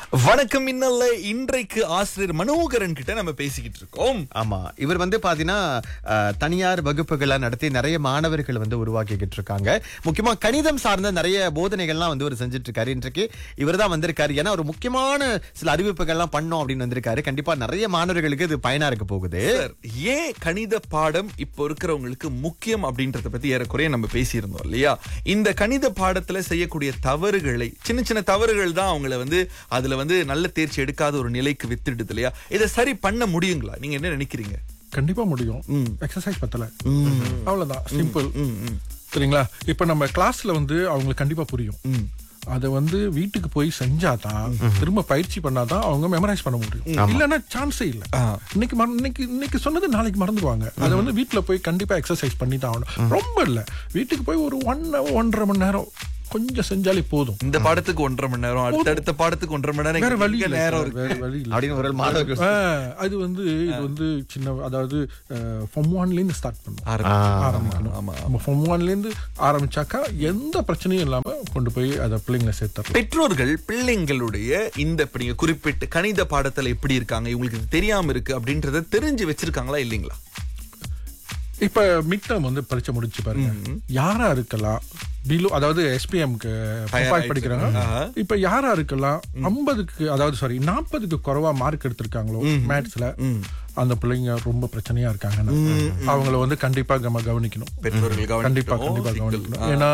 வணக்கம் இன்னல்ல இன்றைக்கு ஆசிரியர் மனோகரன் கிட்ட நம்ம பேசிக்கிட்டு இருக்கோம் ஆமா இவர் வந்து பாத்தீங்கன்னா அஹ், தனியார் வகுப்புகளை நடத்தி நிறைய மாணவர்கள் வந்து உருவாக்கிக்கிட்டு இருக்காங்க முக்கியமா கணிதம் சார்ந்த நிறைய போதனைகள்லாம் வந்து இவர் செஞ்சுட்டு இருக்காரு இன்றைக்கு இவர் தான் வந்திருக்காரு ஏன்னா ஒரு முக்கியமான சில அறிவிப்புகள்லாம் பண்ணோம் அப்படின்னு வந்திருக்காரு கண்டிப்பா நிறைய மாணவர்களுக்கு இது பயனா இருக்க போகுது சார் ஏன் கணித பாடம் இப்போ இருக்கிறவங்களுக்கு முக்கியம் அப்படின்றத பத்தி ஏறக்குறைய நம்ம பேசியிருந்தோம் இல்லையா இந்த கணித பாடத்துல செய்யக்கூடிய தவறுகளை சின்ன சின்ன தவறுகள் தான் அவங்கள வந்து அதுல வந்து நல்ல தேர்ச்சி எடுக்காத ஒரு நிலைக்கு வித்துடுது இல்லையா இதை சரி பண்ண முடியுங்களா நீங்க என்ன நினைக்கிறீங்க கண்டிப்பா முடியும் எக்ஸசைஸ் பத்தல அவ்வளவுதான் சிம்பிள் சரிங்களா இப்ப நம்ம கிளாஸ்ல வந்து அவங்களுக்கு கண்டிப்பா புரியும் அதை வந்து வீட்டுக்கு போய் செஞ்சாதான் திரும்ப பயிற்சி பண்ணாதான் அவங்க மெமரைஸ் பண்ண முடியும் இல்லன்னா சான்ஸே இல்ல இன்னைக்கு மற- இன்னைக்கு இன்னைக்கு சொன்னது நாளைக்கு மறந்துடுவாங்க அதை வந்து வீட்டுல போய் கண்டிப்பா எக்ஸசைஸ் பண்ணி தான் ஆகணும் ரொம்ப இல்ல வீட்டுக்கு போய் ஒரு ஒன் ஒன்றரை மணி நேரம் கொஞ்சம் செஞ்சாலே போதும் இந்த பாடத்துக்கு ஒன்றரை மணி நேரம் அடுத்தடுத்த பாடத்துக்கு ஒன்றரை மணி நேரம் வேற இங்க வழி இல்ல நேரம் சார், இருக்கு வேற வழி இல்ல அப்படின்னு ஒரு மாணவர்கள் ஆ, அது வந்து இது வந்து சின்ன அதாவது ஃபார்ம் ஒன்ல இருந்து ஸ்டார்ட் பண்ணும் ஆரம்பி- ஆரம்பிக்கணும் ஆமா. நம்ம ஃபார்ம் ஒன்ல இருந்து ஆரம்பிச்சாக்கா எந்த பிரச்சனையும் இல்லாம கொண்டு போய் அதை பிள்ளைங்களை சேர்த்துறோம் பெற்றோர்கள் பிள்ளைங்களுடைய இந்த இப்ப நீங்க குறிப்பிட்டு கணித பாடத்துல எப்படி இருக்காங்க இவங்களுக்கு இது தெரியாம இருக்கு அப்படின்றத தெரிஞ்சு வச்சிருக்காங்களா இல்லீங்களா இப்ப மிட் டேர்ம் வந்து பரீட்சை முடிச்சு பாருங்க யாரா இருக்கலாம் பிலோ அதாவது எஸ்பிஎம்க்கு ஆயிடுச்சு. படிக்கிறாங்க ஆஹா. இப்ப யாரா இருக்கலாம் ஐம்பதுக்கு அதாவது சாரி நாற்பதுக்கு குறைவா மார்க் எடுத்திருக்காங்களோ மேத்ஸ்ல அந்த பிள்ளைங்க ரொம்ப பிரச்சனையா இருக்காங்க அவங்கள வந்து கண்டிப்பா நம்ம கவனிக்கணும் பெற்றோர்கள் கண்டிப்பா கவனிக்கணும். கண்டிப்பா சிக்கல். கவனிக்கணும் ஏன்னா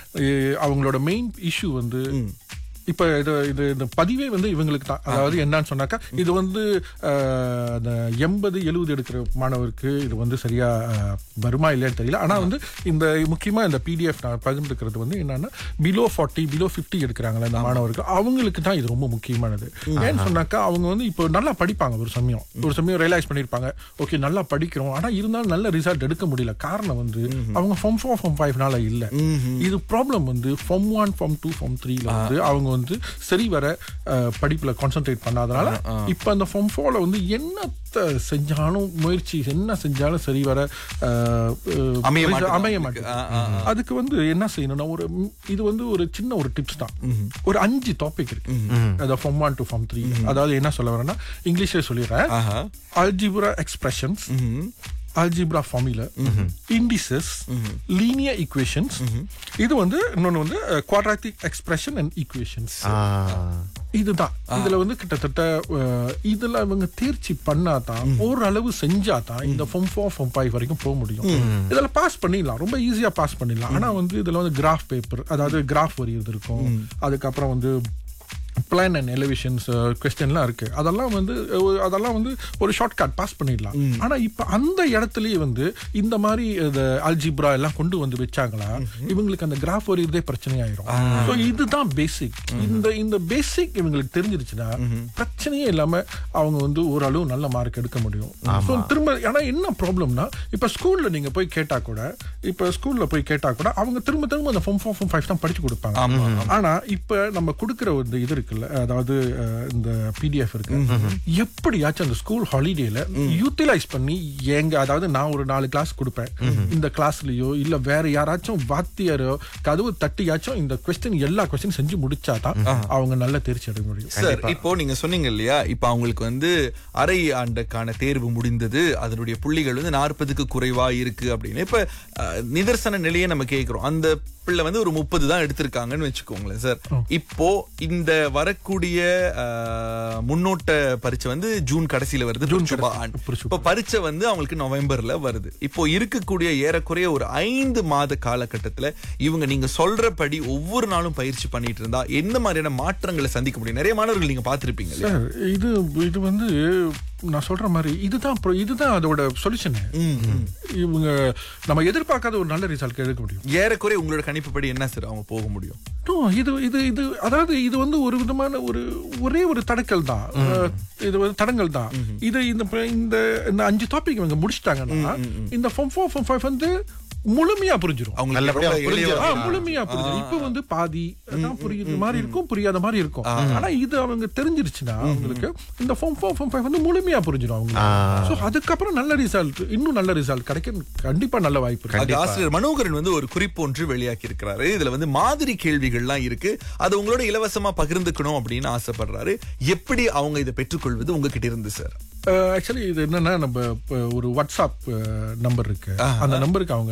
எ, அவங்களோட மெயின் இஷ்யூ வந்து இப்ப இது இது இந்த பதிவே வந்து இவங்களுக்கு தான் அதாவது என்னன்னு சொன்னாக்கா இது வந்து அஹ், அந்த எண்பது எழுபது எடுக்கிற மாணவருக்கு இது வந்து சரியா அஹ், வருமா இல்லையான்னு தெரியல ஆனா வந்து இந்த முக்கியமா இந்த பிடிஎஃப் நான் பகிர்ந்துக்கிறது வந்து என்னன்னா பிலோ ஃபார்ட்டி பிலோ ஃபிஃப்டி எடுக்கிறாங்களே இந்த மாணவர்கள் அவங்களுக்கு தான் இது ரொம்ப முக்கியமானது ஏன்னு சொன்னாக்கா அவங்க வந்து இப்போ நல்லா படிப்பாங்க ஒரு சமயம் ஒரு சமயம் ரியலைஸ் பண்ணிருப்பாங்க ஓகே நல்லா படிக்கிறோம் ஆனா இருந்தாலும் நல்ல ரிசல்ட் எடுக்க முடியல காரணம் வந்து அவங்க ஃபார்ம் ஃபோர் ஃபார்ம் ஃபைவ்னால இல்ல இது ப்ராப்ளம் வந்து form one form two form த்ரீல வந்து அவங்க வந்து சரி வர அஹ், படிப்புல கான்சென்ட்ரேட் பண்ணாதனால இப்ப அந்த ஃபார்ம் ஃபோர்ல வந்து என்னத்த செஞ்சாலும் முயற்சி என்ன செஞ்சாலும் சரி வர அஹ், அஹ், அமைய result மாட்டேங்குது. அமைய ஆ, மாட்டேங்குது அதுக்கு வந்து என்ன செய்யணும்னா ஒரு ம், இது வந்து ஒரு சின்ன ஒரு டிப்ஸ் தான் ஒரு அஞ்சு டாபிக் இருக்கு அதாவது form one two form three அதாவது என்ன சொல்ல வரேன்னா இங்கிலீஷ்ல சொல்லிடுறேன் ஆஹா. அல்ஜிபுரா எக்ஸ்பிரஷன்ஸ் ம்ஹும். Algebra formula indices linear equations இது வந்து இன்னொன்னு வந்து குவாட்ராட்டிக் எக்ஸ்பிரஷன் அண்ட் ஈக்குவேஷன்ஸ் ஆஹ், இதுதான் இதுல வந்து கிட்டத்தட்ட அஹ், இதுல இவங்க தேர்ச்சி பண்ணாதான் ஓரளவு செஞ்சாதான் இந்த ஃபார்ம் ஃபோர் ஃபார்ம் ஃபைவ் வரைக்கும் போக முடியும் இதுல பாஸ் பண்ணிடலாம் ரொம்ப ஈஸியா பாஸ் பண்ணிடலாம் ஆனா வந்து இதுல வந்து கிராஃப் பேப்பர் அதாவது கிராஃப் வரையிறது இருக்கும் அதுக்கப்புறம் வந்து பிளான் அண்ட் எலிவேஷன்ஸ் கொஸ்டின்லாம் இருக்கு அதெல்லாம் வந்து அஹ், அதெல்லாம் வந்து ஒரு ஷார்ட் கட் பாஸ் பண்ணிடலாம் ஆனா இப்ப அந்த இடத்துலயே வந்து இந்த மாதிரி அல்ஜிப்ரா எல்லாம் கொண்டு வந்து வச்சாங்களா இவங்களுக்கு அந்த கிராஃப் வரையறதே பிரச்சனை ஆயிரும் So இதுதான் பேசிக் இந்த இந்த பேசிக் இவங்களுக்கு தெரிஞ்சிருச்சுன்னா பிரச்சனையே இல்லாம அவங்க வந்து ஓரளவு நல்ல மார்க் எடுக்க முடியும் So திரும்ப ஆனா என்ன ப்ராப்ளம்னா இப்ப ஸ்கூல்ல நீங்க போய் கேட்டா கூட இப்ப ஸ்கூல்ல போய் கேட்டா கூட அவங்க திரும்ப திரும்ப அந்த ஃபார்ம் ஃபோர் ஃபார்ம் ஃபைவ் தான் படிச்சு கொடுப்பாங்க ஆனா இப்ப நம்ம கொடுக்கிற ஒரு இது இருக்குல்ல அதாவது அஹ், இந்த பிடிஎஃப் இருக்கு எப்படியாச்சும் அந்த ஸ்கூல் ஹாலிடேல யூட்டிலைஸ் பண்ணி எங்க அதாவது நான் ஒரு நாலு கிளாஸ் கொடுப்பேன் இந்த கிளாஸ்லயோ இல்ல வேற யாராச்சும் வாத்தியாரோ கதவு தட்டியாச்சும் இந்த கொஸ்டின் எல்லா கொஸ்டின் செஞ்சு முடிச்சாதான் அவங்க நல்ல தேர்ச்சி அடைய முடியும் சார் இப்போ நீங்க சொன்னீங்க இல்லையா இப்ப அவங்களுக்கு வந்து அரை ஆண்டுக்கான தேர்வு முடிந்தது அதனுடைய புள்ளிகள் வந்து நாற்பதுக்கு குறைவா இருக்கு அப்படின்னு இப்ப அஹ், நிதர்சன நிலையை நம்ம கேக்குறோம் அந்த பிள்ளை வந்து ஒரு முப்பது தான் எடுத்திருக்காங்கன்னு வச்சுக்கோங்களேன் சார் இப்போ இந்த வரக்கூடிய அஹ், முன்னோட்ட பரீட்சை வந்து ஜூன் கடைசியில வருது ஜூன் இப்ப பரீட்சை வந்து அவங்களுக்கு நவம்பர்ல வருது இப்போ இருக்கக்கூடிய ஏறக்குறைய ஒரு ஐந்து மாத காலகட்டத்துல இவங்க நீங்க சொல்றபடி ஒவ்வொரு நாளும் பயிற்சி பண்ணிட்டு இருந்தா எந்த மாதிரியான மாற்றங்களை சந்திக்க முடியும் நிறைய மாணவர்கள் நீங்க பார்த்திருப்பீங்க இல்லையா? சார் இது இது வந்து நான் சொல்ற மாதிரி இதுதான் pro- இதுதான் அதோட சொல்யூஷன் இவங்க நம்ம எதிர்பார்க்காத ஒரு நல்ல ரிசல்ட் எடுக்க முடியும் ஏறக்குறைய உங்களோட கணிப்புப்படி என்ன சார் அவங்க போக முடியும் No, இது இது இது அதாவது இது வந்து ஒரு விதமான ஒரு ஒரே ஒரு தடக்கல் தான் அஹ், இது வந்து தடங்கள் தான் இது இந்த ப- இந்த இந்த அஞ்சு டாபிக் இவங்க முடிச்சிட்டாங்கன்னா இந்த ஃபார்ம் ஃபோர் ஃபார்ம் ஃபைவ் வந்து அவங்களுக்கு முழுமையா புரிஞ்சிடும் நல்லபடியா ரொம்ப எளிய புரிஞ்சிடும். ஆ, முழுமையா புரிஞ்சிடும் இப்ப வந்து பாதி தான் புரியுது மாதிரி இருக்கும் புரியாத மாதிரி இருக்கும் ஆனா இது அவங்க தெரிஞ்சிருச்சுன்னா அவங்களுக்கு இந்த ஃபார்ம் ஃபோர் ஃபார்ம் ஃபைவ் வந்து முழுமையா புரிஞ்சிடும் அவங்களுக்கு சோ அதுக்கப்புறம் நல்ல ரிசல்ட் இன்னும் நல்ல ரிசல்ட் கிடைக்க கண்டிப்பா நல்ல வாய்ப்பு இருக்கு அது ஆசிரியர் மனோகரன் வந்து ஒரு குறிப்பு ஒன்று வெளியாக்கி இருக்கிறாரு இதுல வந்து மாதிரி கேள்விகள்லாம் இருக்கு அது உங்களோட இலவசமா பகிர்ந்துக்கணும் அப்படின்னு ஆசைப்படுறாரு எப்படி அவங்க இதை பெற்றுக்கொள்வது உங்ககிட்ட இருந்து சார் ஆக்சுவலி இது என்னன்னா நம்ம இப்ப ஒரு வாட்ஸ்அப் நம்பர் இருக்கு அந்த நம்பருக்கு அவங்க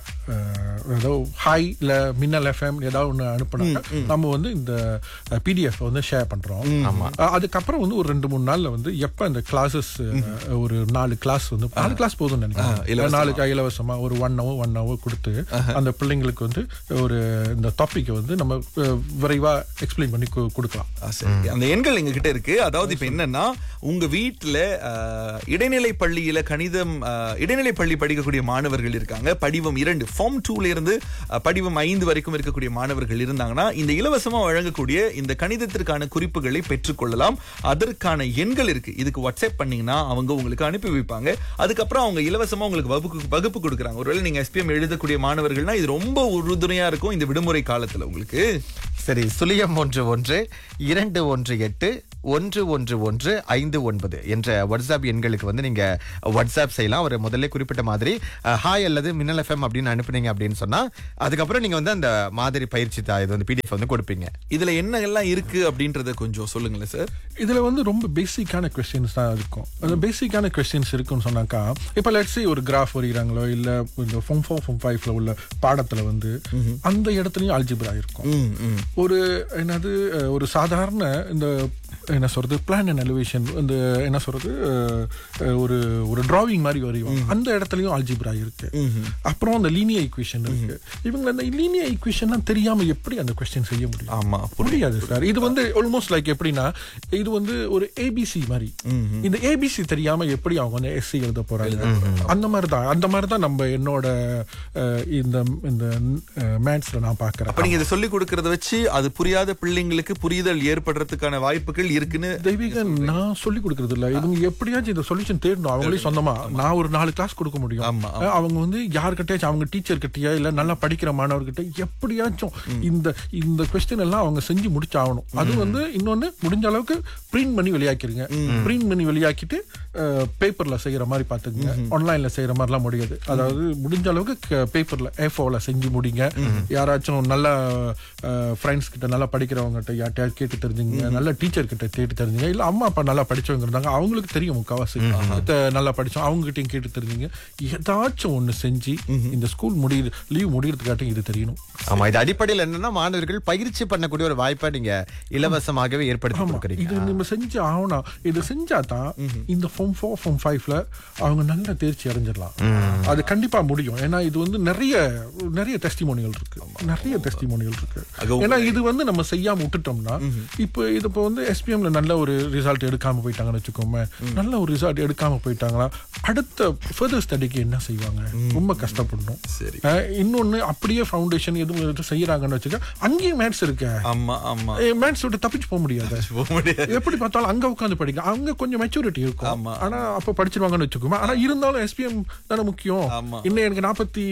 அஹ், ஏதோ ஹாய் இல்ல மின்னல் எஃப்எம் ஏதாவது ஒன்று அனுப்புனாங்க நம்ம வந்து இந்த பிடிஎஃப் வந்து ஷேர் பண்றோம் அஹ், அதுக்கப்புறம் வந்து ஒரு ரெண்டு மூணு நாள்ல வந்து எப்ப இந்த கிளாஸஸ் ஒரு நாலு கிளாஸ் வந்து நாலு கிளாஸ் போதும்னு நினைக்கிறேன் நாலு இலவசமா ஒரு ஒன் ஹவர் ஒன் ஹவர் கொடுத்து அந்த பிள்ளைங்களுக்கு வந்து ஒரு இந்த டாபிக்கை வந்து நம்ம அஹ், விரைவா எக்ஸ்பிளைன் பண்ணி கு- கொடுக்கலாம் ஆ, சரி. அந்த எண்கள் எங்க கிட்ட இருக்கு அதாவது இப்ப என்னன்னா உங்க வீட்டுல அஹ், இடைநிலை பள்ளியில கணிதம் அஹ், இடைநிலை பள்ளி படிக்கக்கூடிய மாணவர்கள் இருக்காங்க படிவம் இரண்டு ஃபார்ம் டூல இருந்து அஹ், படிவம் ஐந்து வரைக்கும் இருக்கக்கூடிய மாணவர்கள் இருந்தாங்கன்னா இந்த இலவசமா வழங்கக்கூடிய இந்த கணிதத்திற்கான குறிப்புகளை பெற்றுக்கொள்ளலாம் அதற்கான எண்கள் இருக்கு இதுக்கு வாட்ஸ்அப் பண்ணீங்கன்னா அவங்க உங்களுக்கு அனுப்பி வைப்பாங்க அதுக்கப்புறம் அவங்க இலவசமா உங்களுக்கு வகுப்பு வகுப்பு கொடுக்குறாங்க ஒருவேளை நீங்க எஸ்பிஎம் எழுதக்கூடிய மாணவர்கள்னா இது ரொம்ப உறுதுணையா இருக்கும் இந்த விடுமுறை காலத்துல உங்களுக்கு சரி சுழியம் ஒன்று ஒன்று இரண்டு ஒன்று எட்டு ஒன்று ஒன்று ஒன்று ஐந்து ஒன்பது என்ற வாட்ஸ்அப் எண்களுக்கு வந்து நீங்க வாட்ஸ்அப் செய்யலாம் ஒரு முதல்ல குறிப்பிட்ட மாதிரி அஹ், ஹாய் அல்லது மின்னல் எஃப்எம் அப்படின்னு அனுப்புனீங்க அப்படின்னு சொன்னா அதுக்கப்புறம் நீங்க வந்து அந்த மாதிரி பயிற்சி தா- இது வந்து பிடிஎஃப் வந்து கொடுப்பீங்க இதுல என்ன எல்லாம் இருக்கு அப்படின்றத கொஞ்சம் சொல்லுங்களேன் சார் இதுல வந்து ரொம்ப பேசிக்கான கொஸ்டின்ஸ் தான் இருக்கும் அந்த பேசிக்கான கொஸ்டின்ஸ் இருக்குன்னு சொன்னாக்கா இப்ப லெட்ஸ் ஒரு கிராஃப் வரைகிறாங்களோ இல்ல இந்த ஃபோம் ஃபோர் ஃபோம் ஃபைவ்ல உள்ள பாடத்துல வந்து அந்த இடத்துலயும் அல்ஜிப்ரா இருக்கும் ம், ம். ஒரு என்னது அஹ், ஒரு சாதாரண இந்த என்ன சொல்றது பிளான் அண்ட் எலிவேஷன் இந்த என்ன சொல்றது அஹ், அஹ், ஒரு ஒரு டிராவிங் மாதிரி வரையும் அந்த இடத்துலயும் அல்ஜிப்ரா இருக்கு அப்புறம் அந்த லீனியர் ஈக்குவேஷன் இருக்கு இவங்க அந்த லீனியர் ஈக்குவேஷன்லாம் தெரியாம எப்படி அந்த கொஸ்டின் செய்ய முடியும் ஆமா முடியாது சார் இது வந்து ஆல்மோஸ்ட் லைக் எப்படின்னா இது வந்து ஒரு ஏபிசி மாதிரி இந்த ஏபிசி தெரியாம எப்படி அவங்க வந்து எஸ்சி எழுத போறாங்க அந்த மாதிரி தான் அந்த மாதிரி தான் நம்ம என்னோட அஹ், இந்த இந்த மேத்ஸ்ல நான் பாக்குறேன் அப்ப நீங்க இதை சொல்லி கொடுக்கறத வச்சு அது புரியாத பிள்ளைங்களுக்கு புரிதல் ஏற்படுறதுக்கான வாய்ப்புகள் இருக்குன்னு தெய்வீகன் நான் சொல்லி கொடுக்கறது இல்ல இவங்க எப்படியாச்சும் இந்த சொல்யூஷன் தேடணும் அவங்களே சொந்தமா நான் ஒரு நாலு கிளாஸ் கொடுக்க முடியும் ஆமா, அஹ் அவங்க வந்து யாருக்கிட்டயாச்சும் அவங்க டீச்சர் கிட்டயா இல்ல நல்லா படிக்கிற மாணவர்கிட்ட எப்படியாச்சும் இந்த இந்த கொஸ்டின் எல்லாம் அவங்க செஞ்சு முடிச்சாகணும் அது வந்து இன்னொன்னு முடிஞ்ச அளவுக்கு பிரிண்ட் பண்ணி வெளியாக்கிருங்க பிரிண்ட் பண்ணி வெளியாக்கிட்டு பேப்பர்ல செய்யற மாதிரி பாத்துக்கங்க ஆன்லைன்ல செய்யற மாதிரிலாம் முடியாது அதாவது முடிஞ்ச அளவுக்கு பேப்பர்ல ஏஃபோல செஞ்சு முடிங்க யாராச்சும் நல்ல ஃப்ரெண்ட்ஸ் கிட்ட நல்லா படிக்கிறவங்க கிட்ட யார்ட்டையாவது கேட்டு தெரிஞ்சுங்க நல்ல டீச்சர் கிட்ட கேட்டு தெரிஞ்சுங்க இல்ல அம்மா அப்பா நல்லா படிச்சவங்க இருந்தாங்க அவங்களுக்கு தெரியும் முக்காவாசி இத நல்லா படிச்சோம் அவங்க கிட்டயும் கேட்டு தெரிஞ்சுங்க ஏதாச்சும் ஒண்ணு செஞ்சு இந்த ஸ்கூல் முடியுது லீவ் முடியறதுக்காட்டும் இது தெரியணும் ஆமா இது அடிப்படையில் என்னன்னா மாணவர்கள் பயிற்சி பண்ணக்கூடிய ஒரு வாய்ப்பை நீங்க இலவசமாகவே ஏற்படுத்தி கொடுக்குறீங்க இது நம்ம செஞ்சு ஆகணும் இது செஞ்சாதான் இந்த ஃபோம் ஃபோர் ஃபோம் ஃபைவ்ல அவங்க நல்ல தேர்ச்சி அடைஞ்சிடலாம் அது கண்டிப்பா முடியும் ஏன்னா இது வந்து நிறைய நிறைய டெஸ்டிமோனியல் இருக்கு நிறைய டெஸ்டிமோனியல் இருக்கு அது ஏன்னா இது வந்து நம்ம செய்யாம விட்டுட்டோம்னா இப்போ இது இப்போ வந்து எஸ்பிஎம்ல நல்ல ஒரு ரிசல்ட் எடுக்காம போயிட்டாங்கன்னு வச்சுக்கோமே நல்ல ஒரு ரிசல்ட் எடுக்காம போயிட்டாங்களா அடுத்த ஃபர்தர் ஸ்டடிக்கு என்ன செய்வாங்க ரொம்ப கஷ்டப்படணும் சரி அஹ் இன்னொன்னு அப்படியே ஃபவுண்டேஷன் எதுவும் எதுவும் செய்யறாங்கன்னு வச்சுக்க அங்கேயும் மேத்ஸ் இருக்கு ஆமா ஆமா மேத்ஸ் விட்டு தப்பிச்சு போக முடியாது போக முடியாது எப்படி பார்த்தாலும் அங்க உட்காந்து படிக்க அங்க கொஞ்சம் மெச்சூரிட்டி இருக்கும் ஆமா. ஆனா அப்ப படிச்சிருவாங்கன்னு வச்சுக்கோமா ஆனா இருந்தாலும் எஸ்பிஎம் தானே முக்கியம் ஆமா. இன்னும் எனக்கு நாற்பத்தி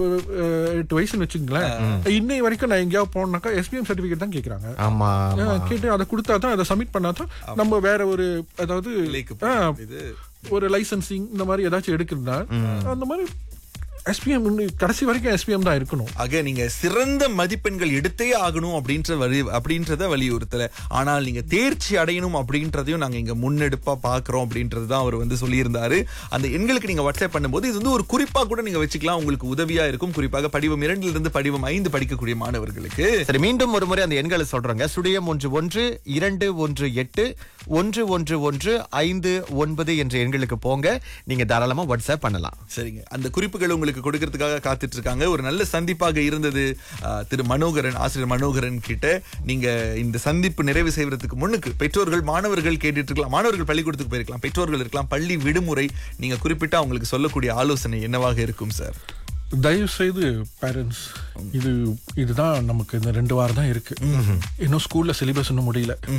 எட்டு வயசுன்னு வச்சுங்களேன் இன்னை வரைக்கும் நான் எங்கேயாவது போனாக்கா எஸ்பிஎம் சர்டிபிகேட் தான் கேக்குறாங்க ஆமா ஆமா. அஹ் கேட்டு அதை கொடுத்தா தான் அதை சப்மிட் பண்ணா தான் நம்ம வேற ஒரு அதாவது பிள்ளைக்கு அஹ், இது ஒரு லைசன்சிங் இந்த மாதிரி ஏதாச்சும் எடுக்கிறதா அந்த மாதிரி எஸ்பிஎம் கடைசி வரைக்கும் எஸ்பிஎம் தான் இருக்கணும் ஆக நீங்க சிறந்த மதிப்பெண்கள் எடுத்தே ஆகணும் அப்படின்ற வரி அப்படின்றத வலியுறுத்தல ஆனால் நீங்க தேர்ச்சி அடையணும் அப்படின்றதையும் நாங்க இங்க முன்னெடுப்பா பாக்குறோம் அப்படின்றது தான் அவர் வந்து சொல்லியிருந்தாரு அந்த எண்களுக்கு நீங்க வாட்ஸ்அப் பண்ணும்போது இது வந்து ஒரு குறிப்பா கூட நீங்க வச்சுக்கலாம் உங்களுக்கு உதவியா இருக்கும் குறிப்பாக படிவம் இரண்டிலிருந்து இருந்து படிவம் ஐந்து படிக்கக்கூடிய மாணவர்களுக்கு சரி மீண்டும் ஒரு முறை அந்த எண்களை சொல்றேங்க சுழியம் ஒன்று ஒன்று இரண்டு ஒன்று எட்டு ஒன்று ஒன்று ஒன்று ஐந்து ஒன்பது என்ற எண்களுக்கு போங்க நீங்க தாராளமா வாட்ஸ்அப் பண்ணலாம் சரிங்க அந்த குறிப்புகள் உங்களுக்கு கொடுக்கறதுக்காக காத்துட்டு இருக்காங்க ஒரு நல்ல சந்திப்பாக இருந்தது ஆஹ், திரு மனோகரன் ஆசிரியர் மனோகரன் கிட்ட நீங்க இந்த சந்திப்பு நிறைவு செய்வதற்கு முன்னுக்கு பெற்றோர்கள் மாணவர்கள் கேட்டுட்டு இருக்கலாம் மாணவர்கள் பள்ளிக்கூடத்துக்கு போயிருக்கலாம் பெற்றோர்கள் இருக்கலாம் பள்ளி விடுமுறை நீங்க குறிப்பிட்டா அவங்களுக்கு சொல்லக்கூடிய ஆலோசனை என்னவாக இருக்கும் சார் தயவு செய்து பேரண்ட்ஸ் இது இதுதான் நமக்கு இந்த ரெண்டு வாரம் தான் இருக்கு இன்னும் ஸ்கூல்ல சிலிபஸ் இன்னும் முடியல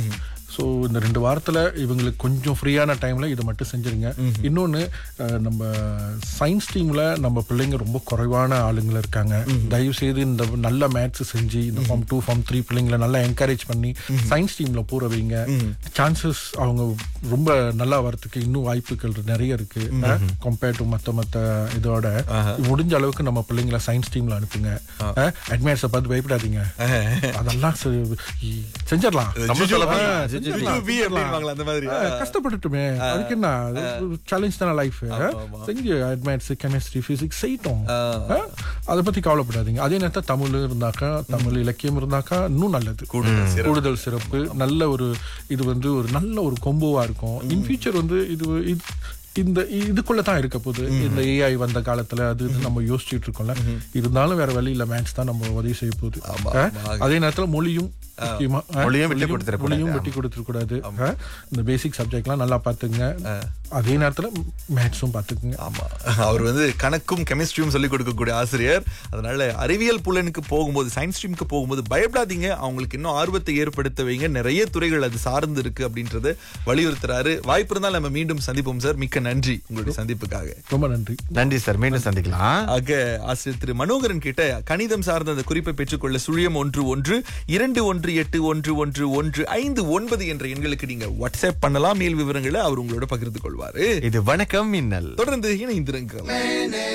ஸோ இந்த ரெண்டு வாரத்துல இவங்களுக்கு கொஞ்சம் ஃப்ரீயான டைம்ல இதை மட்டும் செஞ்சிருங்க இன்னொன்னு அஹ், நம்ம சயின்ஸ் டீம்ல நம்ம பிள்ளைங்க ரொம்ப குறைவான ஆளுங்க இருக்காங்க தயவு செய்து இந்த நல்ல மேத்ஸ் செஞ்சு இந்த ஃபார்ம் டூ ஃபார்ம் த்ரீ பிள்ளைங்களை நல்லா என்கரேஜ் பண்ணி சயின்ஸ் டீம்ல போற வைங்க சான்சஸ் அவங்க ரொம்ப நல்லா வரதுக்கு இன்னும் வாய்ப்புகள் நிறைய இருக்கு கம்பேர்ட் டு மத்த மத்த இதோட முடிஞ்ச அளவுக்கு நம்ம பிள்ளைங்களை சயின்ஸ் டீம்ல அனுப்புங்க அட்மையர்ஸை பார்த்து பயப்படாதீங்க அதெல்லாம் செ- இ- செஞ்சிடலாம் நம்ம சொல்ல ஆ, போனா, செஞ்சிடலாம், ஜுஜுபி அப்படிம்பாங்களா, அந்த மாதிரி. ஆ, கஷ்டப்பட்டுட்டுமே அதுக்கு என்ன சேலஞ்ச் தானே லைஃப் செஞ்சு அட்மைட்ஸ் கெமிஸ்ட்ரி பிசிக்ஸ் செய்யட்டும் ஆ, அதை பத்தி கவலைப்படாதீங்க அதே நேரத்தில் தமிழ் இருந்தாக்கா தமிழ் இலக்கியம் இருந்தாக்கா இன்னும் நல்லது கூடுதல் சிறப்பு. கூடுதல் சிறப்பு நல்ல ஒரு இது வந்து ஒரு நல்ல ஒரு கொம்போவா இருக்கும் இன் ஃபியூச்சர் வந்து இது இது- இந்த இதுக்குள்ள தான் இருக்க போகுது இந்த ஏஐ வந்த காலத்துல அது இது நம்ம யோசிச்சுட்டு இருக்கோம்ல இருந்தாலும் வேற வழி இல்ல மேத்ஸ் தான் நம்ம உதவி செய்ய போகுது ஆமா, ஆ, ஆமா. அதே நேரத்துல மொழியும் முக்கியமா ஆ, மொழியும் விட்டு கொடுத்துடக்கூடாது. மொழியும் விட்டு கொடுத்துடக்கூடாது ஆ, இந்த பேசிக் சப்ஜெக்ட்லாம் நல்லா பாத்துங்க அதே நேரத்துல மேத்ஸும் பாத்துக்குங்க ஆமா அவர் வந்து கணக்கும் கெமிஸ்ட்ரியும் சொல்லிக் கொடுக்கக்கூடிய ஆசிரியர் அதனால அறிவியல் புலனுக்கு போகும்போது சயின்ஸ் ஸ்ட்ரீமுக்கு போகும்போது பயப்படாதீங்க அவங்களுக்கு இன்னும் ஆர்வத்தை ஏற்படுத்த வைங்க நிறைய துறைகள் அது சார்ந்து இருக்கு அப்படின்றத வலியுறுத்துறாரு வாய்ப்பு இருந்தால் நம்ம மீண்டும் சந்திப்போம் சார் மிக்க நன்றி உங்களுடைய சந்திப்புக்காக ரொம்ப நன்றி நன்றி சார் மீண்டும் சந்திக்கலாம் ஆக ஆசிரியர் திரு மனோகரன் கிட்ட கணிதம் சார்ந்த அந்த குறிப்பை பெற்றுக்கொள்ள சுழியம் ஒன்று ஒன்று இரண்டு ஒன்று எட்டு ஒன்று ஒன்று ஒன்று ஐந்து ஒன்பது என்ற எண்களுக்கு நீங்க வாட்ஸ்அப் பண்ணலாம் மேல் விவரங்களை அவர் உங்களோட பகிர்ந்து கொள்வாரு இது வணக்கம் மின்னல் தொடர்ந்து இணைந்திருங்கள்